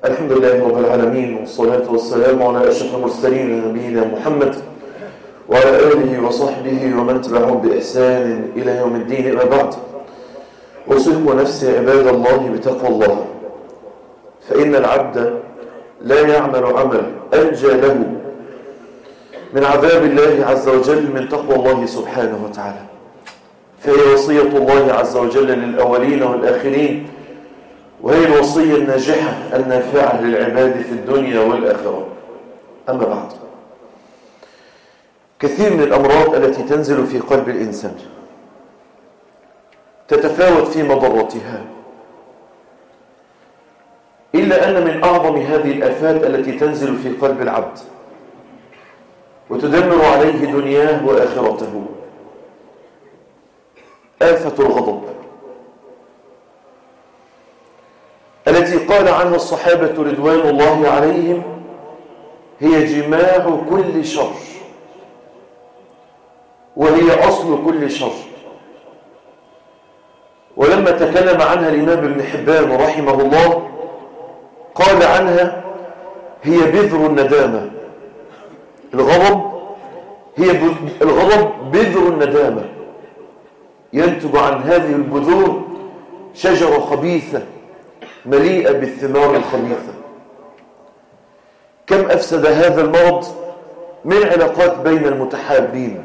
الحمد لله رب العالمين والصلاة والسلام على أشرف المرسلين نبينا محمد وعلى آله وصحبه ومن تبعهم بإحسان إلى يوم الدين أما بعد أوصيكم ونفسي عباد الله بتقوى الله فإن العبد لا يعمل عمل أنجى له من عذاب الله عز وجل من تقوى الله سبحانه وتعالى فهي وصية الله عز وجل للأولين والآخرين وهي الوصية الناجحة النافعة للعباد في الدنيا والآخرة أما بعد كثير من الأمراض التي تنزل في قلب الإنسان تتفاوت في مضرتها إلا أن من أعظم هذه الآفات التي تنزل في قلب العبد وتدمر عليه دنياه وآخرته آفة الغضب التي قال عنها الصحابة رضوان الله عليهم هي جماع كل شر وهي أصل كل شر ولما تكلم عنها الإمام ابن حبان رحمه الله قال عنها هي بذر الندامة الغضب هي الغضب بذر الندامة ينتج عن هذه البذور شجرة خبيثة مليئة بالثمار الخبيثة كم أفسد هذا المرض من علاقات بين المتحابين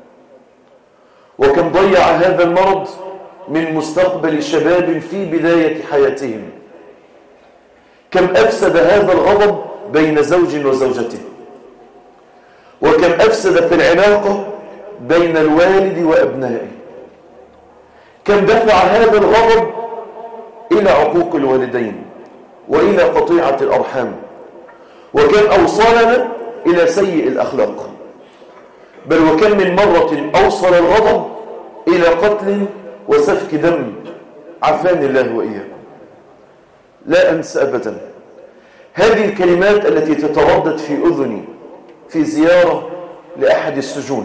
وكم ضيع هذا المرض من مستقبل شباب في بداية حياتهم كم أفسد هذا الغضب بين زوج وزوجته وكم أفسد في العلاقة بين الوالد وأبنائه كم دفع هذا الغضب إلى عقوق الوالدين وإلى قطيعة الأرحام وكم أوصلنا إلى سيء الأخلاق بل وكم من مرة أوصل الغضب إلى قتل وسفك دم عفاني الله وإياكم لا أنسى أبدا هذه الكلمات التي تتردد في أذني في زيارة لأحد السجون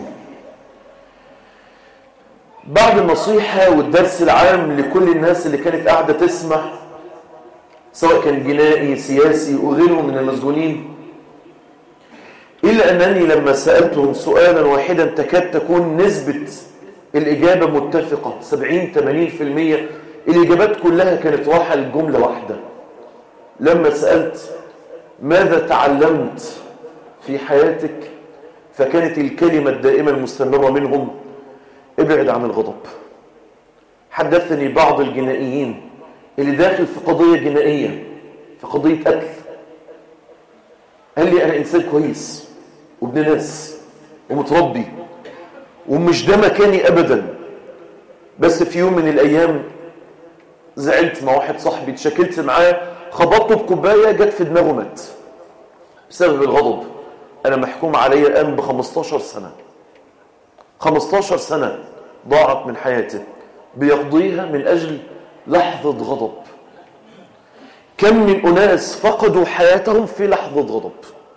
بعد النصيحة والدرس العام لكل الناس اللي كانت قاعدة تسمع سواء كان جنائي سياسي وغيره من المسجونين إلا أنني لما سألتهم سؤالا واحدا تكاد تكون نسبة الإجابة متفقة 70-80% الإجابات كلها كانت راحة لجملة واحدة لما سألت ماذا تعلمت في حياتك فكانت الكلمة الدائمة المستمرة منهم ابعد عن الغضب حدثني بعض الجنائيين اللي داخل في قضية جنائية في قضية قتل قال لي أنا إنسان كويس وابن ناس ومتربي ومش ده مكاني أبدا بس في يوم من الأيام زعلت مع واحد صاحبي اتشكلت معاه خبطته بكوباية جت في دماغه مات بسبب الغضب أنا محكوم عليا الآن ب 15 سنة 15 سنة ضاعت من حياته بيقضيها من أجل لحظة غضب كم من أناس فقدوا حياتهم في لحظة غضب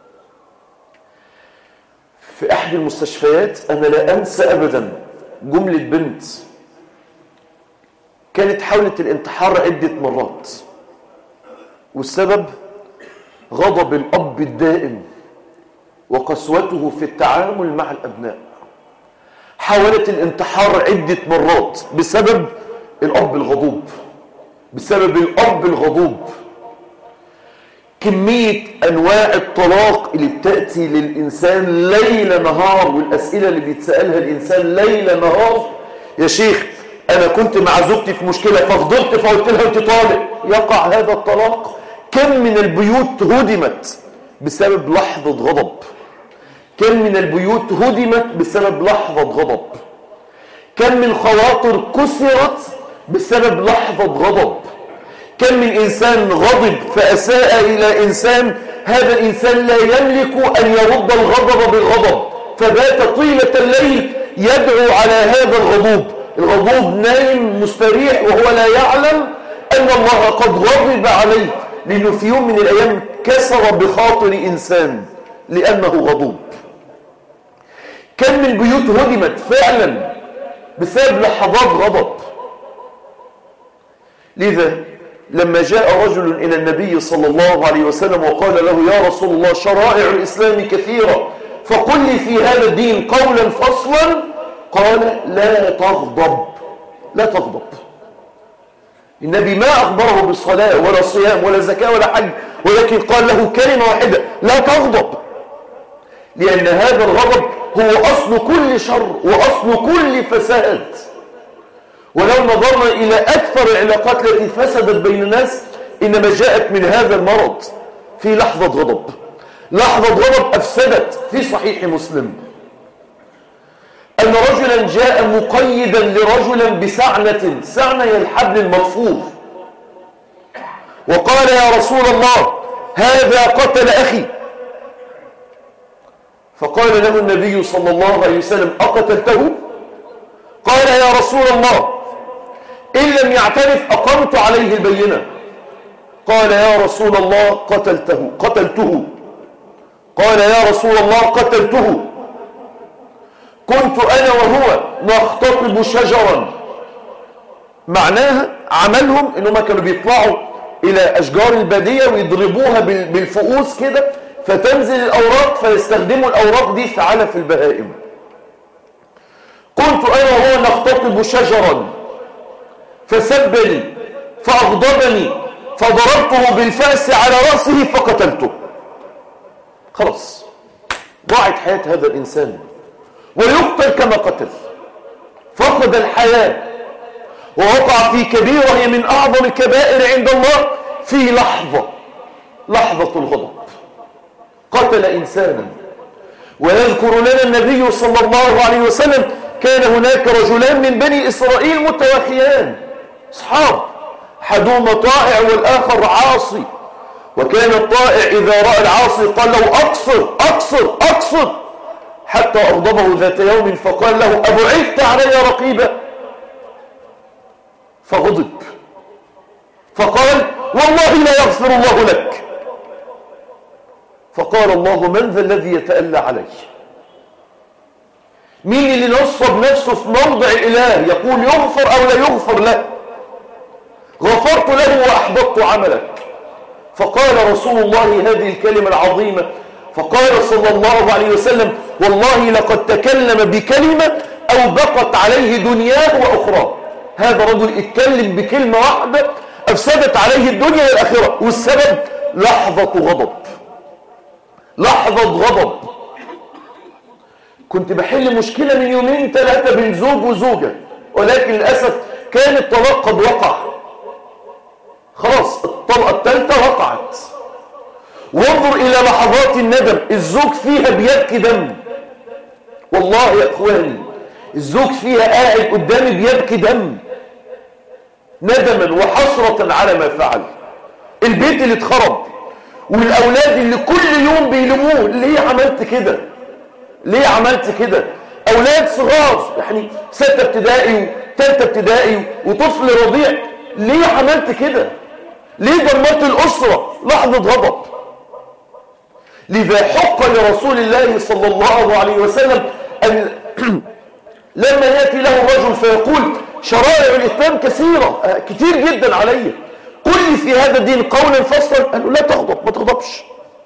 في أحد المستشفيات أنا لا أنسى أبدا جملة بنت كانت حاولت الانتحار عدة مرات والسبب غضب الأب الدائم وقسوته في التعامل مع الأبناء حاولت الانتحار عدة مرات بسبب الأب الغضوب بسبب الأب الغضوب كمية أنواع الطلاق اللي بتأتي للإنسان ليل نهار والأسئلة اللي بيتسألها الإنسان ليل نهار يا شيخ أنا كنت مع زوجتي في مشكلة فغضبت فقلت لها أنت طالق يقع هذا الطلاق كم من البيوت هدمت بسبب لحظة غضب كم من البيوت هدمت بسبب لحظة غضب كم من خواطر كسرت بسبب لحظة غضب كم من إنسان غضب فأساء إلى إنسان هذا الإنسان لا يملك أن يرد الغضب بالغضب فبات طيلة الليل يدعو على هذا الغضوب الغضوب نايم مستريح وهو لا يعلم أن الله قد غضب عليه لأنه في يوم من الأيام كسر بخاطر إنسان لأنه غضوب كم من بيوت هدمت فعلا بسبب لحظات غضب لذا لما جاء رجل إلى النبي صلى الله عليه وسلم وقال له يا رسول الله شرائع الإسلام كثيرة فقل لي في هذا الدين قولا فصلا قال لا تغضب لا تغضب النبي ما أخبره بالصلاة ولا صيام ولا زكاة ولا حج ولكن قال له كلمة واحدة لا تغضب لأن هذا الغضب هو أصل كل شر وأصل كل فساد ولو نظرنا إلى أكثر العلاقات التي فسدت بين الناس إنما جاءت من هذا المرض في لحظة غضب لحظة غضب أفسدت في صحيح مسلم أن رجلا جاء مقيدا لرجلا بسعنة سعنة هي الحبل المطفوف وقال يا رسول الله هذا قتل أخي فقال له النبي صلى الله عليه وسلم أقتلته قال يا رسول الله إن لم يعترف أقمت عليه البينة قال يا رسول الله قتلته قتلته قال يا رسول الله قتلته كنت أنا وهو نختطب شجرا معناها عملهم إنهم كانوا بيطلعوا إلى أشجار البادية ويضربوها بالفؤوس كده فتنزل الأوراق فيستخدموا الأوراق دي في علف البهائم كنت أنا وهو نختطب شجرا فسبني فأغضبني فضربته بالفأس على رأسه فقتلته خلاص ضاعت حياة هذا الإنسان ويقتل كما قتل فقد الحياة ووقع في كبيرة هي من أعظم الكبائر عند الله في لحظة لحظة الغضب قتل إنسانا ويذكر لنا النبي صلى الله عليه وسلم كان هناك رجلان من بني إسرائيل متواخيان أصحاب حدوم طائع والآخر عاصي وكان الطائع إذا رأى العاصي قال له أقصر أقصر أقصر حتى أغضبه ذات يوم فقال له أبعدت علي رقيبا فغضب فقال والله لا يغفر الله لك فقال الله من ذا الذي يتألى علي مين اللي نصب نفسه في موضع الإله يقول يغفر أو لا يغفر له غفرت له وأحبطت عملك فقال رسول الله هذه الكلمة العظيمة فقال صلى الله عليه وسلم والله لقد تكلم بكلمة أو بقت عليه دنياه وأخرى هذا رجل اتكلم بكلمة واحدة أفسدت عليه الدنيا والآخرة والسبب لحظة غضب لحظة غضب كنت بحل مشكلة من يومين ثلاثة بين زوج وزوجة ولكن للأسف كان الطلاق قد وقع خلاص الطلقة الثالثة وقعت وانظر إلى لحظات الندم الزوج فيها بيبكي دم والله يا أخواني الزوج فيها قاعد قدامي بيبكي دم ندما وحسرة على ما فعل البيت اللي اتخرب والأولاد اللي كل يوم بيلموه ليه عملت كده ليه عملت كده أولاد صغار يعني ستة ابتدائي وثالثة ابتدائي وطفل رضيع ليه عملت كده ليه دمرت الأسرة لحظة غضب لذا حق لرسول الله صلى الله عليه وسلم أن لما يأتي له الرجل فيقول شرائع الإسلام كثيرة كتير جدا علي قل لي في هذا الدين قولا فصلا قال له لا تغضب ما تغضبش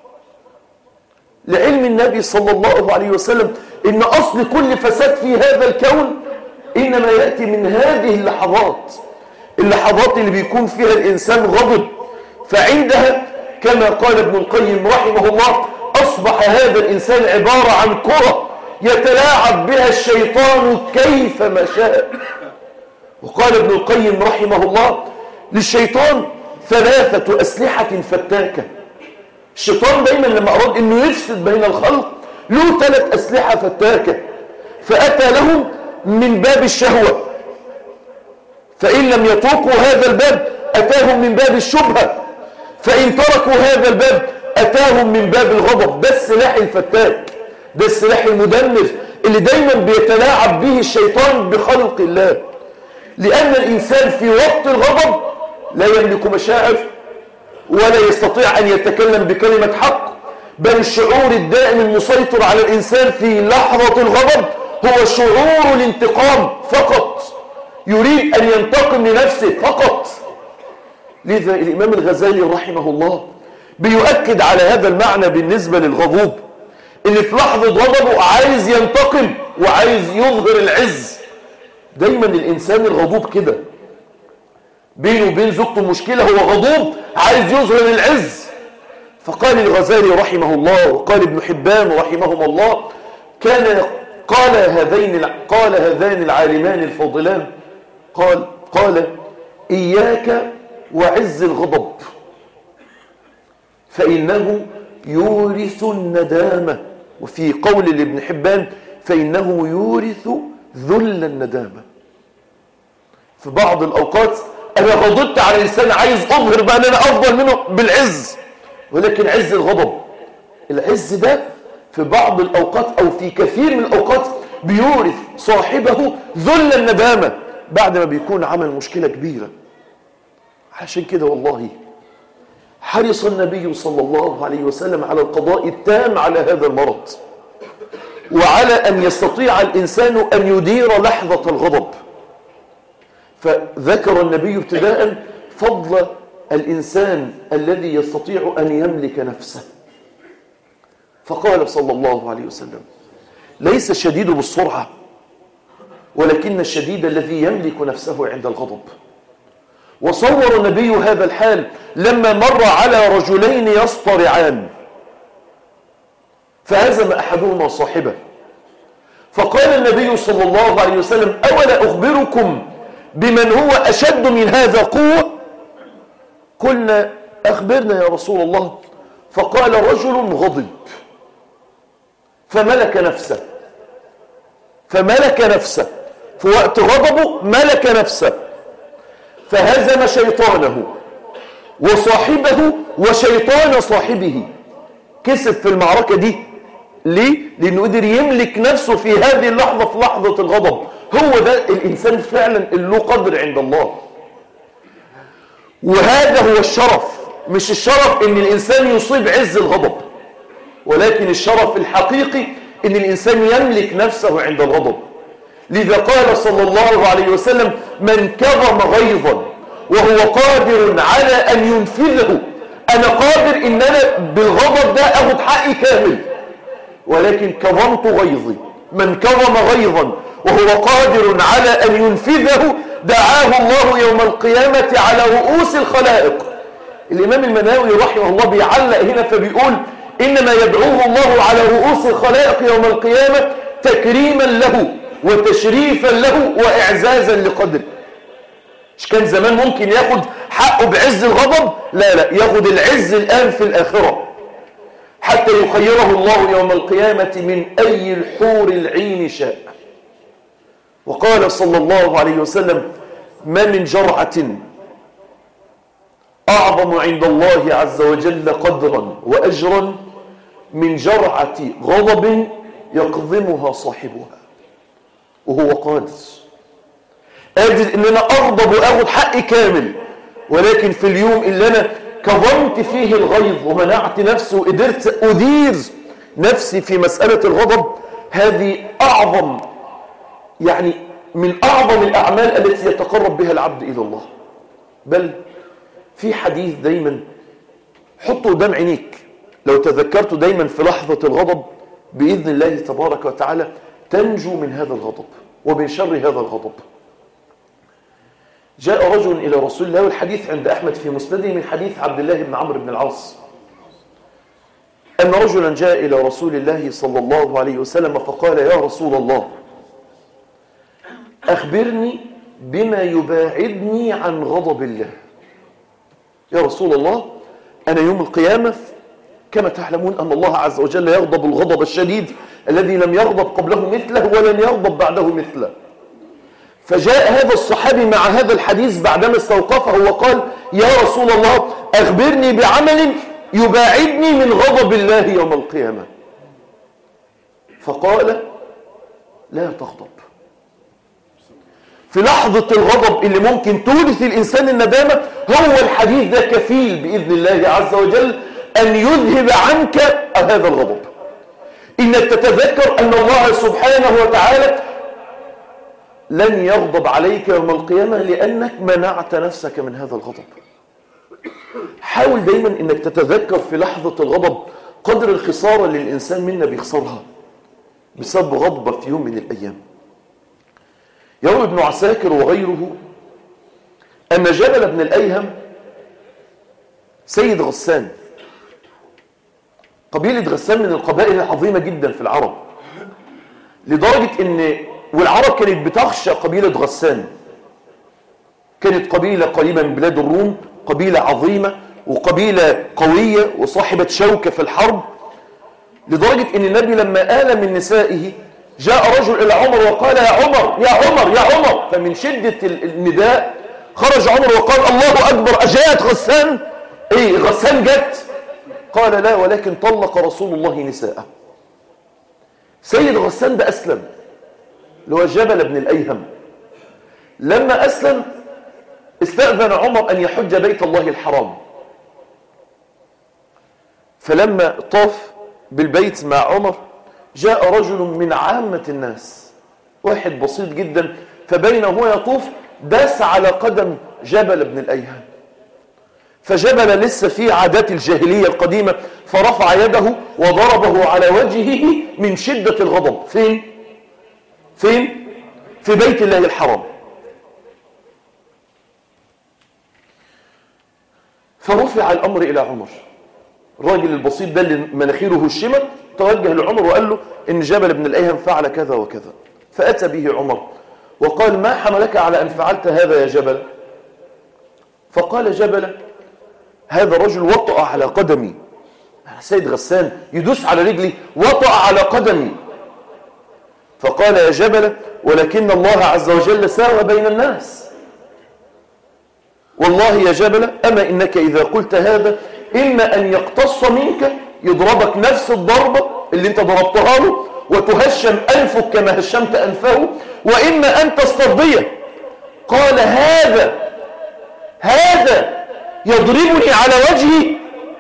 لعلم النبي صلى الله عليه وسلم إن أصل كل فساد في هذا الكون إنما يأتي من هذه اللحظات اللحظات اللي بيكون فيها الإنسان غضب فعندها كما قال ابن القيم رحمه الله أصبح هذا الإنسان عبارة عن كرة يتلاعب بها الشيطان كيفما شاء وقال ابن القيم رحمه الله للشيطان ثلاثة أسلحة فتاكة الشيطان دايما لما أراد أنه يفسد بين الخلق له ثلاث أسلحة فتاكة فأتى لهم من باب الشهوة فإن لم يتركوا هذا الباب أتاهم من باب الشبهة فإن تركوا هذا الباب أتاهم من باب الغضب ده السلاح الفتاك ده السلاح المدمر اللي دايما بيتلاعب به الشيطان بخلق الله لأن الإنسان في وقت الغضب لا يملك مشاعر ولا يستطيع أن يتكلم بكلمة حق بل الشعور الدائم المسيطر على الإنسان في لحظة الغضب هو شعور الانتقام فقط يريد أن ينتقم لنفسه فقط لذا الإمام الغزالي رحمه الله بيؤكد على هذا المعنى بالنسبة للغضوب اللي في لحظة غضبه عايز ينتقم وعايز يظهر العز دايما الإنسان الغضوب كده بينه وبين زوجته مشكلة هو غضوب عايز يظهر العز فقال الغزالي رحمه الله وقال ابن حبان رحمهم الله كان قال هذين قال هذان العالمان الفاضلان قال قال إياك وعز الغضب فإنه يورث الندامة وفي قول لابن حبان فإنه يورث ذل الندامة في بعض الأوقات أنا غضبت على إنسان عايز أظهر بقى أن أنا أفضل منه بالعز ولكن عز الغضب العز ده في بعض الأوقات أو في كثير من الأوقات بيورث صاحبه ذل الندامة بعد ما بيكون عمل مشكلة كبيرة عشان كده والله حرص النبي صلى الله عليه وسلم على القضاء التام على هذا المرض وعلى أن يستطيع الإنسان أن يدير لحظة الغضب فذكر النبي ابتداء فضل الإنسان الذي يستطيع أن يملك نفسه فقال صلى الله عليه وسلم ليس الشديد بالسرعة ولكن الشديد الذي يملك نفسه عند الغضب وصور النبي هذا الحال لما مر على رجلين يصطرعان فهزم أحدهما صاحبه فقال النبي صلى الله عليه وسلم أولا أخبركم بمن هو أشد من هذا قوة قلنا أخبرنا يا رسول الله فقال رجل غضب فملك نفسه فملك نفسه في وقت غضبه ملك نفسه فهزم شيطانه وصاحبه وشيطان صاحبه كسب في المعركة دي ليه؟ لأنه قدر يملك نفسه في هذه اللحظة في لحظة الغضب هو ده الإنسان فعلا اللي له قدر عند الله وهذا هو الشرف مش الشرف ان الإنسان يصيب عز الغضب ولكن الشرف الحقيقي ان الإنسان يملك نفسه عند الغضب لذا قال صلى الله عليه وسلم من كظم غيظا وهو قادر على أن ينفذه أنا قادر إن أنا بالغضب ده أخذ حقي كامل ولكن كظمت غيظي من كظم غيظا وهو قادر على أن ينفذه دعاه الله يوم القيامة على رؤوس الخلائق الإمام المناوي رحمه الله بيعلق هنا فبيقول إنما يدعوه الله على رؤوس الخلائق يوم القيامة تكريما له وتشريفا له وإعزازا لقدره مش كان زمان ممكن ياخد حقه بعز الغضب لا لا ياخد العز الآن في الآخرة حتى يخيره الله يوم القيامة من أي الحور العين شاء وقال صلى الله عليه وسلم ما من جرعة أعظم عند الله عز وجل قدرا وأجرا من جرعة غضب يقضمها صاحبها وهو قادر قادر ان انا اغضب واخد حقي كامل ولكن في اليوم اللي انا كظمت فيه الغيظ ومنعت نفسي وقدرت ادير نفسي في مسألة الغضب هذه اعظم يعني من اعظم الاعمال التي يتقرب بها العبد الى الله بل في حديث دايما حطه قدام عينيك لو تذكرته دايما في لحظة الغضب بإذن الله تبارك وتعالى تنجو من هذا الغضب ومن شر هذا الغضب جاء رجل إلى رسول الله والحديث عند أحمد في مسنده من حديث عبد الله بن عمرو بن العاص أن رجلا جاء إلى رسول الله صلى الله عليه وسلم فقال يا رسول الله أخبرني بما يباعدني عن غضب الله يا رسول الله أنا يوم القيامة كما تعلمون أن الله عز وجل يغضب الغضب الشديد الذي لم يغضب قبله مثله ولن يغضب بعده مثله فجاء هذا الصحابي مع هذا الحديث بعدما استوقفه وقال يا رسول الله أخبرني بعمل يباعدني من غضب الله يوم القيامة فقال لا تغضب في لحظة الغضب اللي ممكن تورث الإنسان الندامة هو الحديث ده كفيل بإذن الله عز وجل أن يذهب عنك هذا الغضب إنك تتذكر أن الله سبحانه وتعالى لن يغضب عليك يوم القيامة لأنك منعت نفسك من هذا الغضب حاول دايما انك تتذكر في لحظة الغضب قدر الخسارة اللي الانسان منا بيخسرها بسبب غضبة في يوم من الايام يروي ابن عساكر وغيره ان جبل بن الايهم سيد غسان قبيلة غسان من القبائل العظيمة جدا في العرب لدرجة ان والعرب كانت بتخشى قبيلة غسان كانت قبيلة قريبة من بلاد الروم قبيلة عظيمة وقبيلة قوية وصاحبة شوكة في الحرب لدرجة ان النبي لما آل من نسائه جاء رجل إلى عمر وقال يا عمر يا عمر يا عمر فمن شدة النداء خرج عمر وقال الله أكبر أجاءت غسان ايه غسان جت قال لا ولكن طلق رسول الله نساءه سيد غسان ده أسلم اللي هو جبل بن الأيهم لما أسلم استأذن عمر أن يحج بيت الله الحرام فلما طاف بالبيت مع عمر جاء رجل من عامة الناس واحد بسيط جدا فبينه هو يطوف داس على قدم جبل بن الأيهم فجبل لسه في عادات الجاهلية القديمة فرفع يده وضربه على وجهه من شدة الغضب فين؟ فين؟ في بيت الله الحرام فرفع الأمر إلى عمر الراجل البسيط ده اللي مناخيره هشمت توجه لعمر وقال له إن جبل بن الأيهم فعل كذا وكذا فأتى به عمر وقال ما حملك على أن فعلت هذا يا جبل فقال جبل هذا رجل وطأ على قدمي سيد غسان يدوس على رجلي وطأ على قدمي فقال يا جبل ولكن الله عز وجل ساوى بين الناس والله يا جبل أما إنك إذا قلت هذا إما أن يقتص منك يضربك نفس الضربة اللي انت ضربتها له وتهشم أنفك كما هشمت أنفه وإما أن تسترضيه قال هذا هذا يضربني على وجهي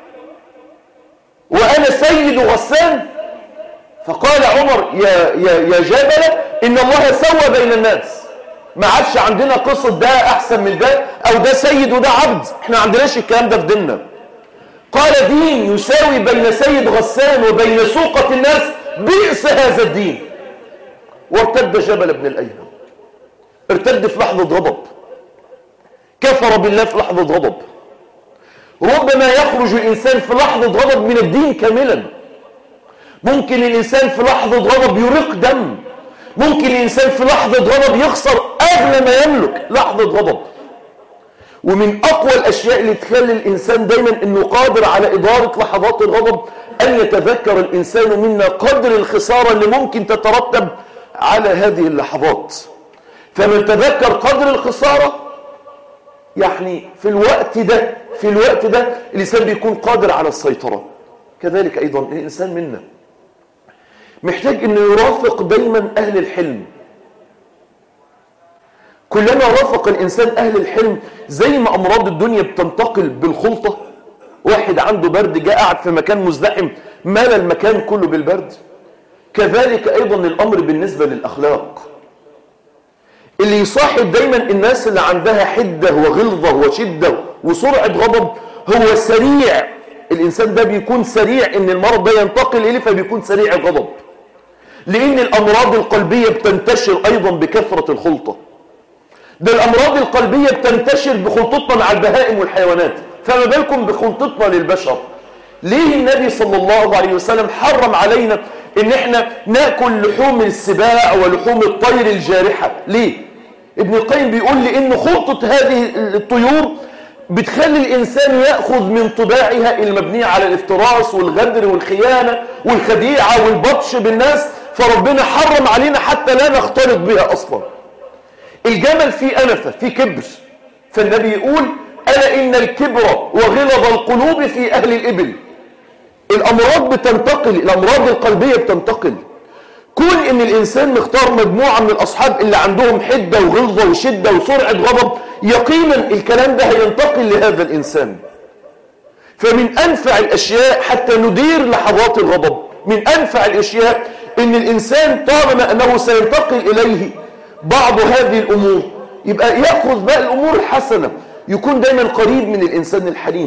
وأنا سيد غسان فقال عمر يا, يا, يا جبل إن الله سوى بين الناس ما عادش عندنا قصة ده أحسن من ده أو ده سيد وده عبد احنا عندناش الكلام ده في ديننا قال دين يساوي بين سيد غسان وبين سوقة الناس بئس هذا الدين وارتد جبل بن الأيهم ارتد في لحظة غضب كفر بالله في لحظة غضب ربما يخرج الإنسان في لحظة غضب من الدين كاملا ممكن الإنسان في لحظة غضب يرق دم ممكن الإنسان في لحظة غضب يخسر أغلى ما يملك لحظة غضب ومن أقوى الأشياء اللي تخلي الإنسان دايما أنه قادر على إدارة لحظات الغضب أن يتذكر الإنسان منا قدر الخسارة اللي ممكن تترتب على هذه اللحظات فمن تذكر قدر الخسارة يعني في الوقت ده في الوقت ده الإنسان بيكون قادر على السيطرة كذلك أيضا الإنسان منا محتاج أنه يرافق دايما أهل الحلم كلما رافق الإنسان أهل الحلم زي ما أمراض الدنيا بتنتقل بالخلطة واحد عنده برد جاء قاعد في مكان مزدحم مال المكان كله بالبرد كذلك أيضا الأمر بالنسبة للأخلاق اللي يصاحب دايما الناس اللي عندها حدة وغلظة وشدة وسرعة غضب هو سريع الإنسان ده بيكون سريع إن المرض ده ينتقل إليه فبيكون سريع الغضب لأن الأمراض القلبية بتنتشر أيضا بكثرة الخلطة ده الأمراض القلبية بتنتشر بخلطتنا مع البهائم والحيوانات فما بالكم بخلطتنا للبشر ليه النبي صلى الله عليه وسلم حرم علينا ان احنا ناكل لحوم السباع ولحوم الطير الجارحة ليه ابن القيم بيقول لي ان خلطة هذه الطيور بتخلي الإنسان يأخذ من طباعها المبنية على الافتراس والغدر والخيانة والخديعة والبطش بالناس فربنا حرم علينا حتى لا نختلط بها أصلا الجمل فيه أنفة فيه كبر فالنبي يقول ألا إن الكبر وغلظ القلوب في أهل الإبل الأمراض بتنتقل الأمراض القلبية بتنتقل كون إن الإنسان مختار مجموعة من الأصحاب اللي عندهم حدة وغلظة وشدة وسرعة غضب يقينا الكلام ده هينتقل لهذا الإنسان فمن أنفع الأشياء حتى ندير لحظات الغضب من أنفع الأشياء إن الإنسان طالما أنه سينتقل إليه بعض هذه الأمور يبقى يأخذ بقى الأمور الحسنة يكون دايما قريب من الإنسان الحليم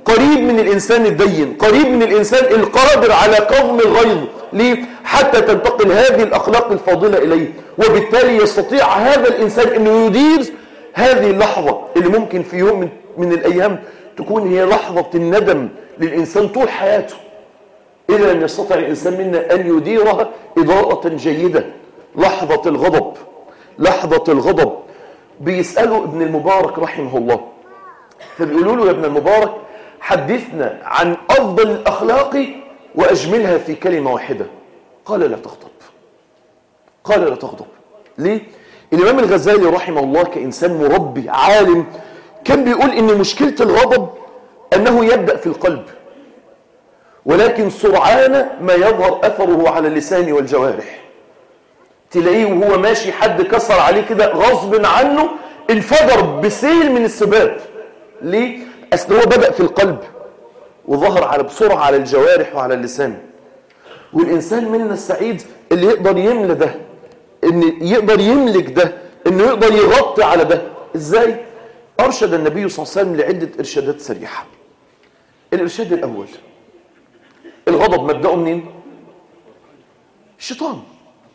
قريب من الإنسان الدين قريب من الإنسان القادر على كظم الغيظ ليه؟ حتى تنتقل هذه الأخلاق الفاضلة إليه وبالتالي يستطيع هذا الإنسان أنه يدير هذه اللحظة اللي ممكن في يوم من, من الأيام تكون هي لحظة الندم للإنسان طول حياته إذا لم يستطع الإنسان منا أن يديرها إضاءة جيدة لحظة الغضب لحظة الغضب بيسألوا ابن المبارك رحمه الله فبيقولوا له يا ابن المبارك حدثنا عن أفضل الأخلاق وأجملها في كلمة واحدة قال لا تغضب قال لا تغضب ليه؟ الإمام الغزالي رحمه الله كإنسان مربي عالم كان بيقول إن مشكلة الغضب أنه يبدأ في القلب ولكن سرعان ما يظهر أثره على اللسان والجوارح تلاقيه وهو ماشي حد كسر عليه كده غصب عنه انفجر بسيل من السباب ليه؟ أصل هو بدأ في القلب وظهر على بسرعة على الجوارح وعلى اللسان والإنسان منا السعيد اللي يقدر يملى ده إن يقدر يملك ده إنه يقدر يغطي على ده إزاي؟ أرشد النبي صلى الله عليه وسلم لعدة إرشادات سريعة الإرشاد الأول الغضب مبدأه منين؟ الشيطان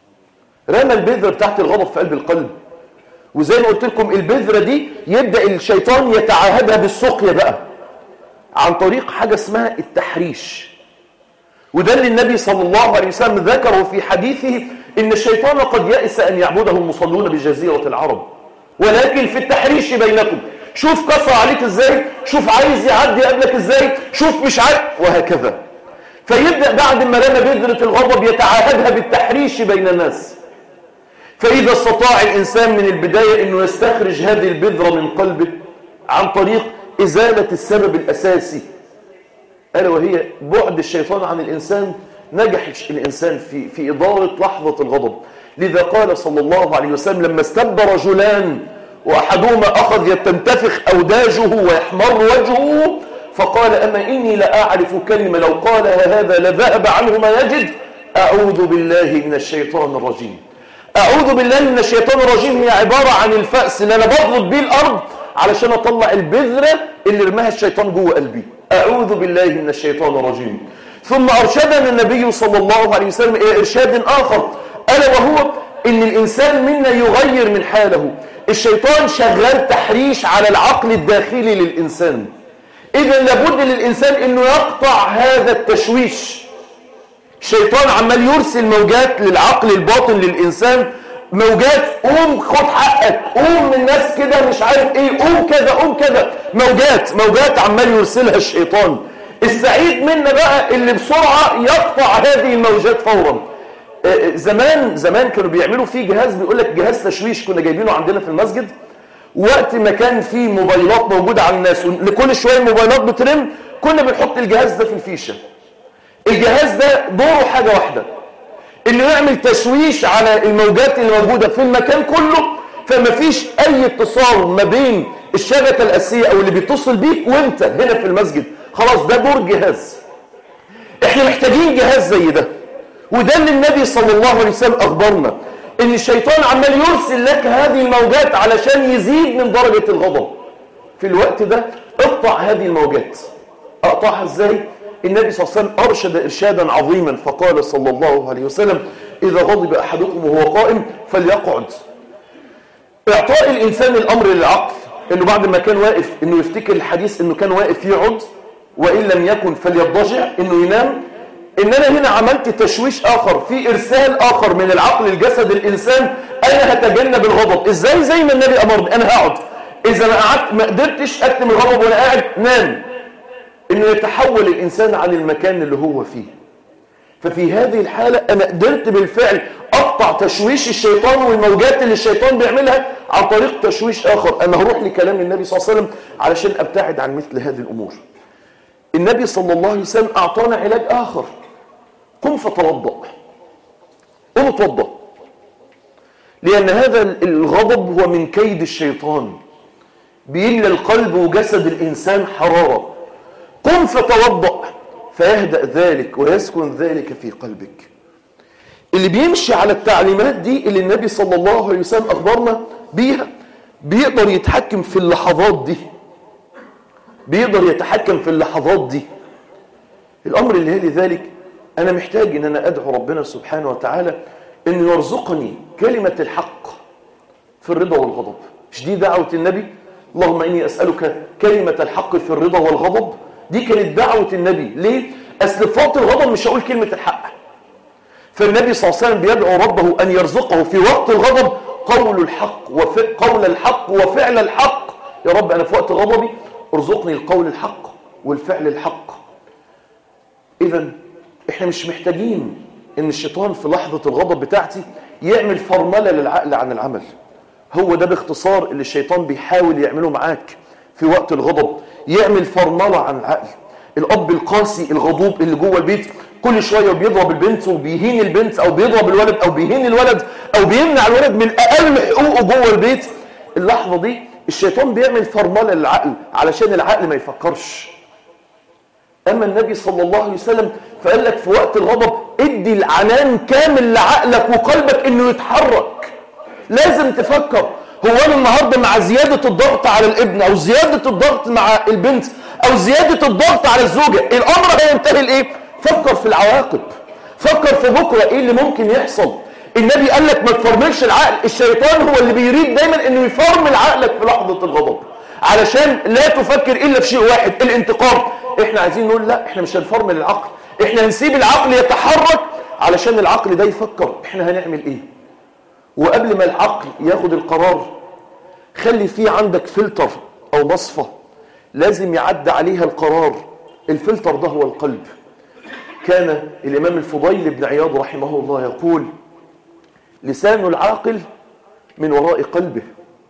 رمى البذرة بتاعت الغضب في قلب القلب وزي ما قلت لكم البذرة دي يبدأ الشيطان يتعاهدها بالسقيا بقى عن طريق حاجة اسمها التحريش وده اللي النبي صلى الله عليه وسلم ذكره في حديثه إن الشيطان قد يأس أن يعبده المصلون بجزيرة العرب ولكن في التحريش بينكم شوف كسر عليك ازاي شوف عايز يعدي قبلك ازاي شوف مش عايز وهكذا فيبدأ بعد ما رمى بذرة الغضب يتعاهدها بالتحريش بين الناس فإذا استطاع الإنسان من البداية أنه يستخرج هذه البذرة من قلبه عن طريق إزالة السبب الأساسي ألا وهي بعد الشيطان عن الإنسان نجح الإنسان في, في إدارة لحظة الغضب لذا قال صلى الله عليه وسلم لما استب رجلان وأحدهما أخذ يتنتفخ أوداجه ويحمر وجهه فقال أما إني لأعرف كلمة لو قالها هذا لذهب عنه ما يجد أعوذ بالله من الشيطان الرجيم أعوذ بالله من الشيطان الرجيم هي عبارة عن الفأس اللي أنا بضرب بيه الأرض علشان أطلع البذرة اللي رماها الشيطان جوه قلبي أعوذ بالله من الشيطان الرجيم ثم أرشدنا النبي صلى الله عليه وسلم إلى إرشاد آخر ألا وهو إن الإنسان منا يغير من حاله الشيطان شغال تحريش على العقل الداخلي للإنسان إذا لابد للإنسان أنه يقطع هذا التشويش الشيطان عمال يرسل موجات للعقل الباطن للإنسان موجات قوم خد حقك قوم من ناس كده مش عارف ايه قوم كذا قوم كذا موجات موجات عمال يرسلها الشيطان السعيد منا بقى اللي بسرعة يقطع هذه الموجات فورا زمان زمان كانوا بيعملوا فيه جهاز بيقول لك جهاز تشويش كنا جايبينه عندنا في المسجد وقت ما كان في موبايلات موجودة على الناس لكل شوية الموبايلات بترن كنا بنحط الجهاز ده في الفيشة الجهاز ده دوره حاجة واحدة انه يعمل تشويش على الموجات اللي موجودة في المكان كله فما فيش اي اتصال ما بين الشبكة الاساسية او اللي بيتصل بيك وانت هنا في المسجد خلاص ده دور جهاز احنا محتاجين جهاز زي ده وده اللي النبي صلى الله عليه وسلم اخبرنا ان الشيطان عمال يرسل لك هذه الموجات علشان يزيد من درجة الغضب في الوقت ده اقطع هذه الموجات اقطعها ازاي النبي صلى الله عليه وسلم ارشد ارشادا عظيما فقال صلى الله عليه وسلم اذا غضب احدكم وهو قائم فليقعد اعطاء الانسان الامر للعقل انه بعد ما كان واقف انه يفتكر الحديث انه كان واقف يقعد وان لم يكن فليضجع انه ينام ان انا هنا عملت تشويش اخر في ارسال اخر من العقل الجسد الانسان انا هتجنب الغضب ازاي زي ما النبي امرني انا هقعد اذا ما قعدت ما قدرتش اكتم الغضب وانا قاعد نام انه يتحول الانسان عن المكان اللي هو فيه ففي هذه الحالة انا قدرت بالفعل اقطع تشويش الشيطان والموجات اللي الشيطان بيعملها عن طريق تشويش اخر انا هروح لكلام النبي صلى الله عليه وسلم علشان ابتعد عن مثل هذه الامور النبي صلى الله عليه وسلم اعطانا علاج اخر قم فتوضأ قم اتوضأ لأن هذا الغضب هو من كيد الشيطان بيملى القلب وجسد الإنسان حرارة قم فتوضأ فيهدأ ذلك ويسكن ذلك في قلبك اللي بيمشي على التعليمات دي اللي النبي صلى الله عليه وسلم أخبرنا بيها بيقدر يتحكم في اللحظات دي بيقدر يتحكم في اللحظات دي الأمر اللي هي لذلك أنا محتاج أن أنا أدعو ربنا سبحانه وتعالى أن يرزقني كلمة الحق في الرضا والغضب مش دي دعوة النبي اللهم إني أسألك كلمة الحق في الرضا والغضب دي كانت دعوة النبي ليه؟ أصل في وقت الغضب مش هقول كلمة الحق فالنبي صلى الله عليه وسلم بيدعو ربه أن يرزقه في وقت الغضب قول الحق وف... قول الحق وفعل الحق يا رب أنا في وقت غضبي ارزقني القول الحق والفعل الحق إذا إحنا مش محتاجين إن الشيطان في لحظة الغضب بتاعتي يعمل فرملة للعقل عن العمل هو ده باختصار اللي الشيطان بيحاول يعمله معاك في وقت الغضب يعمل فرملة عن العقل الأب القاسي الغضوب اللي جوه البيت كل شوية بيضرب البنت وبيهين البنت أو بيضرب الولد أو بيهين الولد أو بيمنع الولد من أقل حقوقه جوه البيت اللحظة دي الشيطان بيعمل فرملة للعقل علشان العقل ما يفكرش أما النبي صلى الله عليه وسلم فقال لك في وقت الغضب ادي العنان كامل لعقلك وقلبك انه يتحرك لازم تفكر هو انا النهارده مع زياده الضغط على الابن او زياده الضغط مع البنت او زياده الضغط على الزوجه الامر هينتهي لايه فكر في العواقب فكر في بكره ايه اللي ممكن يحصل النبي قال لك ما تفرملش العقل الشيطان هو اللي بيريد دايما انه يفرمل عقلك في لحظه الغضب علشان لا تفكر الا في شيء واحد الانتقام احنا عايزين نقول لا احنا مش هنفرمل العقل احنا هنسيب العقل يتحرك علشان العقل ده يفكر احنا هنعمل ايه وقبل ما العقل ياخد القرار خلي فيه عندك فلتر او مصفى لازم يعدي عليها القرار الفلتر ده هو القلب كان الامام الفضيل بن عياض رحمه الله يقول لسان العاقل من وراء قلبه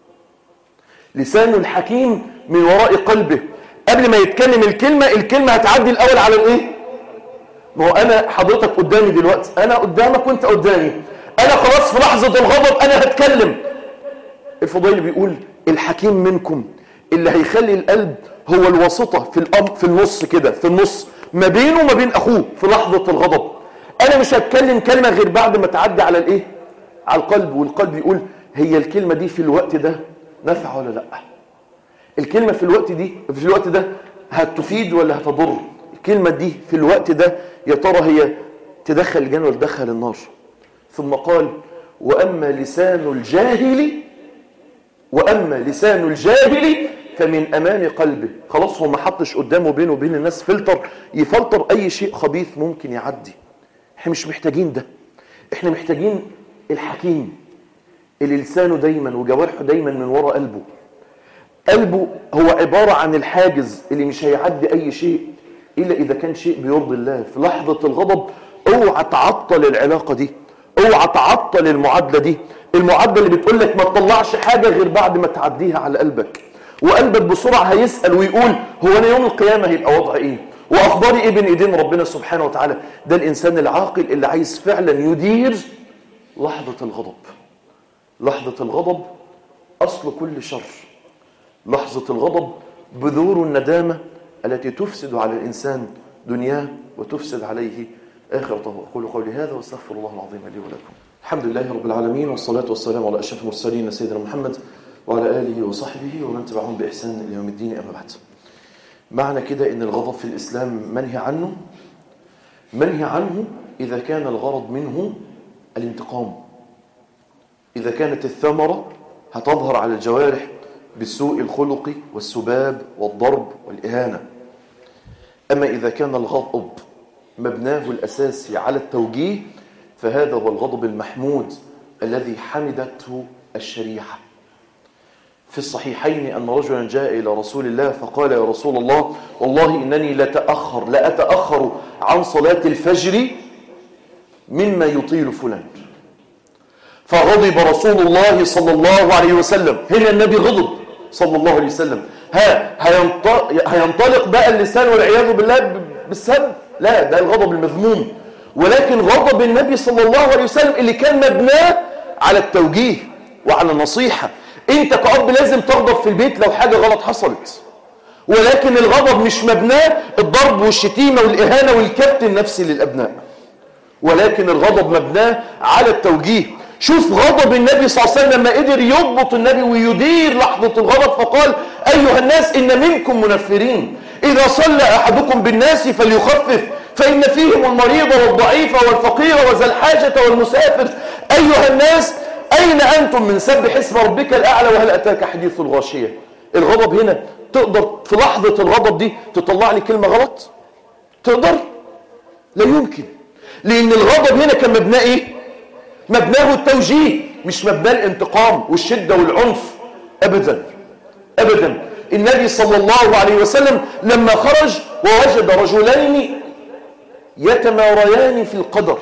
لسان الحكيم من وراء قلبه قبل ما يتكلم الكلمة الكلمة هتعدي الأول على الإيه؟ ما هو أنا حضرتك قدامي دلوقتي أنا قدامك وأنت قدامي أنا خلاص في لحظة الغضب أنا هتكلم الفضيل بيقول الحكيم منكم اللي هيخلي القلب هو الواسطة في الأم في النص كده في النص ما بينه وما بين أخوه في لحظة الغضب أنا مش هتكلم كلمة غير بعد ما تعدي على الإيه؟ على القلب والقلب يقول هي الكلمة دي في الوقت ده نافعة ولا لأ الكلمة في الوقت دي في الوقت ده هتفيد ولا هتضر الكلمة دي في الوقت ده يا ترى هي تدخل الجنة ولا تدخل النار ثم قال وأما لسان الجاهل وأما لسان الجاهل فمن أمام قلبه خلاص هو ما حطش قدامه بينه وبين الناس فلتر يفلتر أي شيء خبيث ممكن يعدي احنا مش محتاجين ده احنا محتاجين الحكيم اللي لسانه دايما وجوارحه دايما من وراء قلبه قلبه هو عبارة عن الحاجز اللي مش هيعدي أي شيء إلا إذا كان شيء بيرضي الله في لحظة الغضب اوعى تعطل العلاقة دي اوعى تعطل المعادلة دي المعادلة اللي بتقول لك ما تطلعش حاجة غير بعد ما تعديها على قلبك وقلبك بسرعة هيسأل ويقول هو أنا يوم القيامة هيبقى وضع إيه وأخباري إيه بين إيدين ربنا سبحانه وتعالى ده الإنسان العاقل اللي عايز فعلا يدير لحظة الغضب لحظة الغضب أصل كل شر لحظة الغضب بذور الندامة التي تفسد على الإنسان دنياه وتفسد عليه آخرته أقول قولي هذا واستغفر الله العظيم لي ولكم الحمد لله رب العالمين والصلاة والسلام على أشرف المرسلين سيدنا محمد وعلى آله وصحبه ومن تبعهم بإحسان إلى يوم الدين أما بعد معنى كده إن الغضب في الإسلام منهي عنه منهي عنه إذا كان الغرض منه الانتقام إذا كانت الثمرة هتظهر على الجوارح بالسوء الخلق والسباب والضرب والإهانة أما إذا كان الغضب مبناه الأساسي على التوجيه فهذا هو الغضب المحمود الذي حمدته الشريعة في الصحيحين أن رجلا جاء إلى رسول الله فقال يا رسول الله والله إنني لتأخر لأتأخر عن صلاة الفجر مما يطيل فلان فغضب رسول الله صلى الله عليه وسلم هنا النبي غضب صلى الله عليه وسلم ها هينطلق بقى اللسان والعياذ بالله بالسب لا ده الغضب المذموم ولكن غضب النبي صلى الله عليه وسلم اللي كان مبناه على التوجيه وعلى النصيحة انت كأب لازم تغضب في البيت لو حاجة غلط حصلت ولكن الغضب مش مبناه الضرب والشتيمة والإهانة والكبت النفسي للأبناء ولكن الغضب مبناه على التوجيه شوف غضب النبي صلى الله عليه وسلم لما قدر يضبط النبي ويدير لحظة الغضب فقال أيها الناس إن منكم منفرين إذا صلى أحدكم بالناس فليخفف فإن فيهم المريض والضعيف والفقير وذا الحاجة والمسافر أيها الناس أين أنتم من سبح اسم ربك الأعلى وهل أتاك حديث الغاشية الغضب هنا تقدر في لحظة الغضب دي تطلع لي كلمة غلط تقدر لا يمكن لأن الغضب هنا كان مبناه إيه مبناه التوجيه مش مبناه الانتقام والشدة والعنف أبدا أبدا النبي صلى الله عليه وسلم لما خرج ووجد رجلين يتماريان في القدر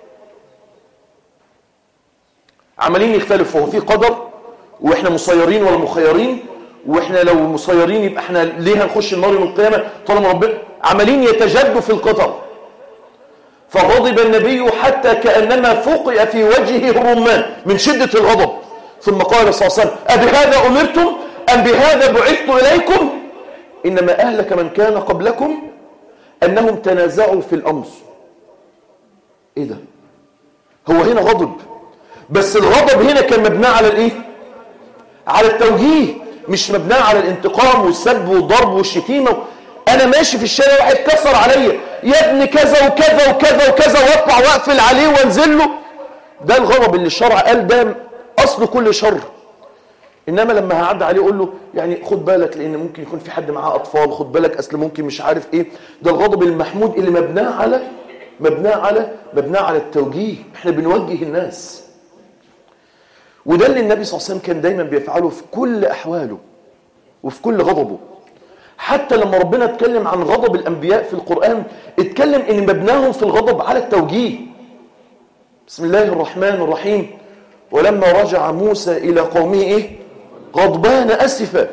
عمالين يختلفوا هو في قدر واحنا مسيرين ولا مخيرين واحنا لو مسيرين يبقى احنا ليه هنخش النار يوم القيامه طالما ربنا عمالين يتجدوا في القدر فغضب النبي حتى كانما فقئ في وجهه الرمان من شده الغضب ثم قال صلى الله عليه وسلم أبهذا أمرتم أم بهذا بعثت إليكم إنما أهلك من كان قبلكم أنهم تنازعوا في الأمر إيه ده هو هنا غضب بس الغضب هنا كان مبنى على الإيه على التوجيه مش مبنى على الانتقام والسب والضرب والشتيمة أنا ماشي في الشارع واحد كسر عليا يا ابني كذا وكذا وكذا وكذا واطلع واقفل عليه وانزل له ده الغضب اللي الشرع قال ده أصل كل شر إنما لما هعدي عليه أقول له يعني خد بالك لأن ممكن يكون في حد معاه أطفال خد بالك أصل ممكن مش عارف إيه ده الغضب المحمود اللي مبناه على مبناه على مبناه على التوجيه إحنا بنوجه الناس وده اللي النبي صلى الله عليه وسلم كان دايما بيفعله في كل أحواله وفي كل غضبه حتى لما ربنا اتكلم عن غضب الأنبياء في القرآن اتكلم إن مبناهم في الغضب على التوجيه بسم الله الرحمن الرحيم ولما رجع موسى إلى قومه إيه؟ غضبان أسفا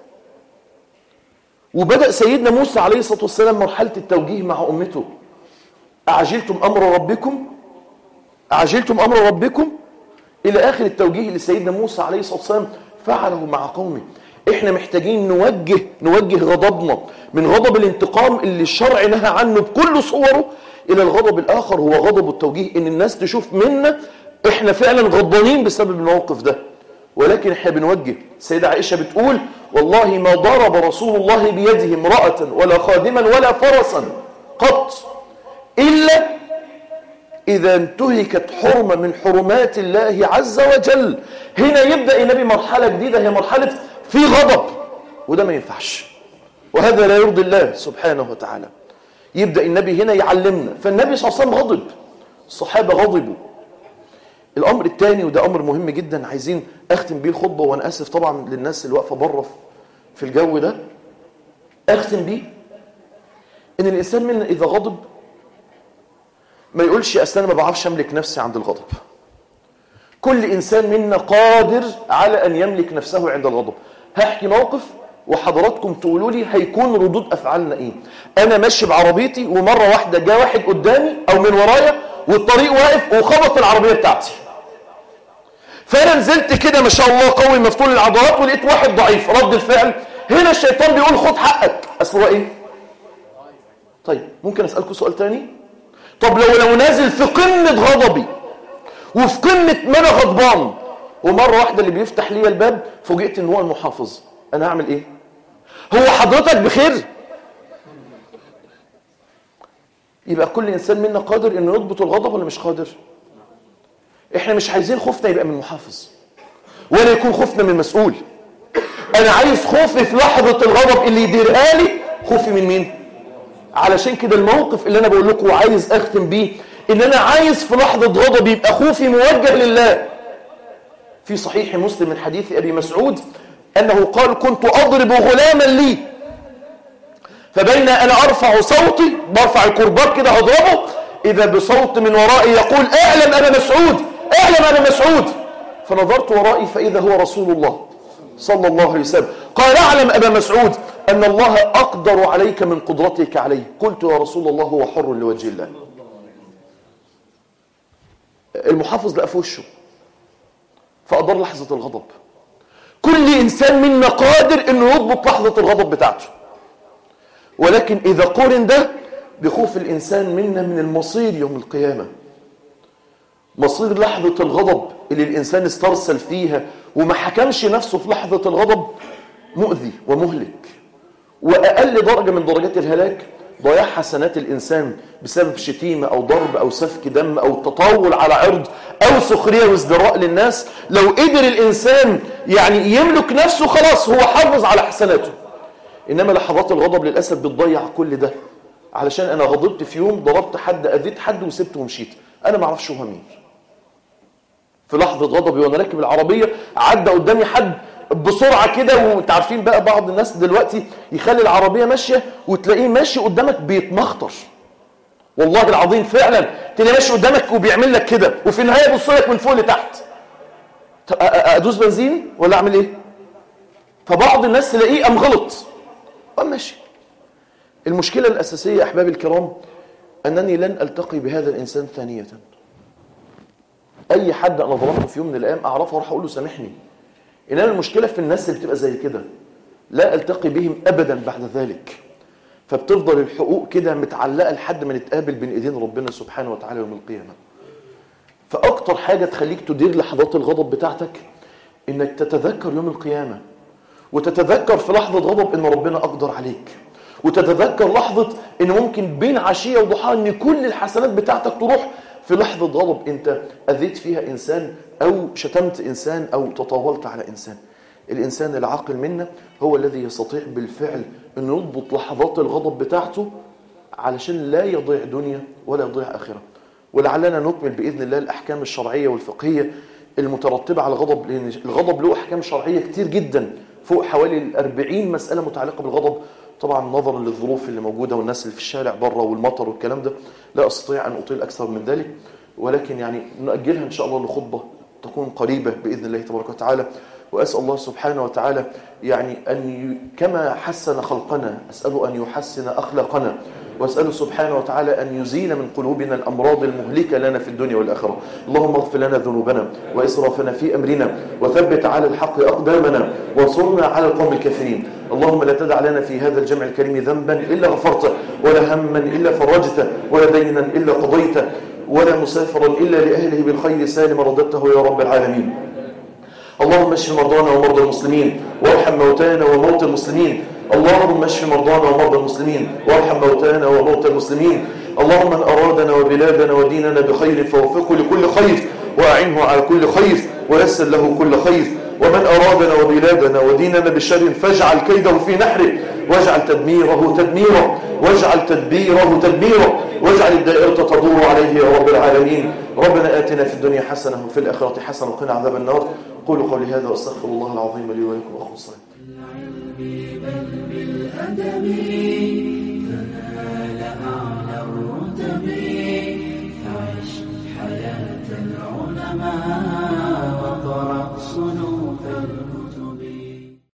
وبدأ سيدنا موسى عليه الصلاة والسلام مرحلة التوجيه مع أمته أعجلتم أمر ربكم أعجلتم أمر ربكم إلى آخر التوجيه اللي سيدنا موسى عليه الصلاة والسلام فعله مع قومه إحنا محتاجين نوجه نوجه غضبنا من غضب الانتقام اللي الشرع نهى عنه بكل صوره إلى الغضب الآخر هو غضب التوجيه إن الناس تشوف منا إحنا فعلا غضبانين بسبب الموقف ده ولكن إحنا بنوجه السيدة عائشة بتقول والله ما ضرب رسول الله بيده امرأة ولا خادما ولا فرسا قط إلا إذا انتهكت حرمة من حرمات الله عز وجل هنا يبدأ النبي مرحلة جديدة هي مرحلة في غضب وده ما ينفعش وهذا لا يرضي الله سبحانه وتعالى يبدأ النبي هنا يعلمنا فالنبي صلى الله عليه وسلم غضب الصحابة غضبوا الأمر الثاني وده أمر مهم جدا عايزين أختم بيه الخطبة وأنا آسف طبعا للناس اللي واقفة بره في الجو ده أختم بيه إن الإنسان منا إذا غضب ما يقولش أصل أنا ما بعرفش أملك نفسي عند الغضب كل إنسان منا قادر على أن يملك نفسه عند الغضب هحكي موقف وحضراتكم تقولوا لي هيكون ردود أفعالنا إيه أنا ماشي بعربيتي ومرة واحدة جاء واحد قدامي أو من ورايا والطريق واقف وخبط العربية بتاعتي فأنا نزلت كده ما شاء الله قوي مفتول العضلات ولقيت واحد ضعيف رد الفعل هنا الشيطان بيقول خد حقك أصل هو إيه طيب ممكن أسألكم سؤال تاني طب لو لو نازل في قمة غضبي وفي قمة ما أنا غضبان ومرة واحدة اللي بيفتح لي الباب فوجئت إن هو المحافظ أنا هعمل إيه هو حضرتك بخير يبقى كل إنسان منا قادر إنه يضبط الغضب ولا مش قادر إحنا مش عايزين خوفنا يبقى من محافظ ولا يكون خوفنا من مسؤول أنا عايز خوفي في لحظة الغضب اللي يديرها لي خوفي من مين علشان كده الموقف اللي أنا بقول لكم وعايز أختم بيه إن أنا عايز في لحظة غضب يبقى خوفي موجه لله في صحيح مسلم من حديث أبي مسعود أنه قال كنت أضرب غلاما لي فبين أنا أرفع صوتي برفع الكرباج كده هضربه إذا بصوت من ورائي يقول اعلم أبا مسعود اعلم أبا مسعود فنظرت ورائي فإذا هو رسول الله صلى الله عليه وسلم قال اعلم أبا مسعود أن الله أقدر عليك من قدرتك عليه قلت يا رسول الله هو حر لوجه الله المحافظ لقى في وشه فأدار لحظة الغضب كل إنسان منا قادر أنه يضبط لحظة الغضب بتاعته ولكن إذا قرن ده بخوف الإنسان منا من المصير يوم القيامة مصير لحظة الغضب اللي الإنسان استرسل فيها وما حكمش نفسه في لحظة الغضب مؤذي ومهلك وأقل درجة من درجات الهلاك ضياع حسنات الإنسان بسبب شتيمة أو ضرب أو سفك دم أو تطاول على عرض أو سخرية وازدراء للناس لو قدر الإنسان يعني يملك نفسه خلاص هو حافظ على حسناته إنما لحظات الغضب للأسف بتضيع كل ده علشان أنا غضبت في يوم ضربت حد أذيت حد وسبته ومشيت أنا ما اعرفش هو مين في لحظة غضبي وأنا راكب العربية عدى قدامي حد بسرعة كده وانت عارفين بقى بعض الناس دلوقتي يخلي العربية ماشية وتلاقيه ماشي قدامك بيتمخطر والله العظيم فعلا تلاقيه ماشي قدامك وبيعمل لك كده وفي النهاية يبص لك من فوق لتحت ادوس بنزين ولا اعمل ايه فبعض الناس تلاقيه قام غلط قام ماشي المشكلة الأساسية أحبابي الكرام أنني لن ألتقي بهذا الإنسان ثانية أي حد أنا ضربته في يوم من الأيام أعرفه وراح أقول له سامحني إنما المشكلة في الناس اللي بتبقى زي كده لا ألتقي بهم أبدا بعد ذلك فبتفضل الحقوق كده متعلقة لحد ما نتقابل بين إيدين ربنا سبحانه وتعالى يوم القيامة فأكتر حاجة تخليك تدير لحظات الغضب بتاعتك إنك تتذكر يوم القيامة وتتذكر في لحظة غضب إن ربنا أقدر عليك وتتذكر لحظة إن ممكن بين عشية وضحاها إن كل الحسنات بتاعتك تروح في لحظة غضب أنت أذيت فيها إنسان أو شتمت إنسان أو تطاولت على إنسان الإنسان العاقل منا هو الذي يستطيع بالفعل أن يضبط لحظات الغضب بتاعته علشان لا يضيع دنيا ولا يضيع آخرة ولعلنا نكمل بإذن الله الأحكام الشرعية والفقهية المترتبة على الغضب لأن الغضب له أحكام شرعية كتير جدا فوق حوالي الأربعين مسألة متعلقة بالغضب طبعا نظرا للظروف اللي موجودة والناس اللي في الشارع بره والمطر والكلام ده لا أستطيع أن أطيل أكثر من ذلك ولكن يعني نأجلها إن شاء الله لخطبة تكون قريبة بإذن الله تبارك وتعالى وأسأل الله سبحانه وتعالى يعني أن ي... كما حسن خلقنا أسأله أن يحسن أخلاقنا وأسأله سبحانه وتعالى أن يزيل من قلوبنا الأمراض المهلكة لنا في الدنيا والآخرة اللهم اغفر لنا ذنوبنا وإسرافنا في أمرنا وثبت على الحق أقدامنا وانصرنا على القوم الكافرين اللهم لا تدع لنا في هذا الجمع الكريم ذنبا إلا غفرته ولا هما إلا فرجته ولا دينا إلا قضيته ولا مسافرا إلا لأهله بالخير سالم رددته يا رب العالمين اللهم اشف مرضانا ومرضى المسلمين وارحم موتانا وموتى المسلمين اللهم اشف مرضانا ومرضى المسلمين وارحم موتانا وموتى المسلمين اللهم من أرادنا وبلادنا وديننا بخير فوفقه لكل خير وأعنه على كل خير ويسر له كل خير ومن أرادنا وبلادنا وديننا بشر فاجعل كيده في نحره واجعل تدميره تدميرا واجعل تدبيره تدميرا واجعل الدائرة تدور عليه يا رب العالمين ربنا آتنا في الدنيا حسنة وفي الآخرة حسنة وقنا عذاب النار قولوا قولي هذا واستغفر الله العظيم لي ولكم أخو الصلاة بالأدب تنال أعلى الرتب فعش حياة العلماء وقرأ صنوع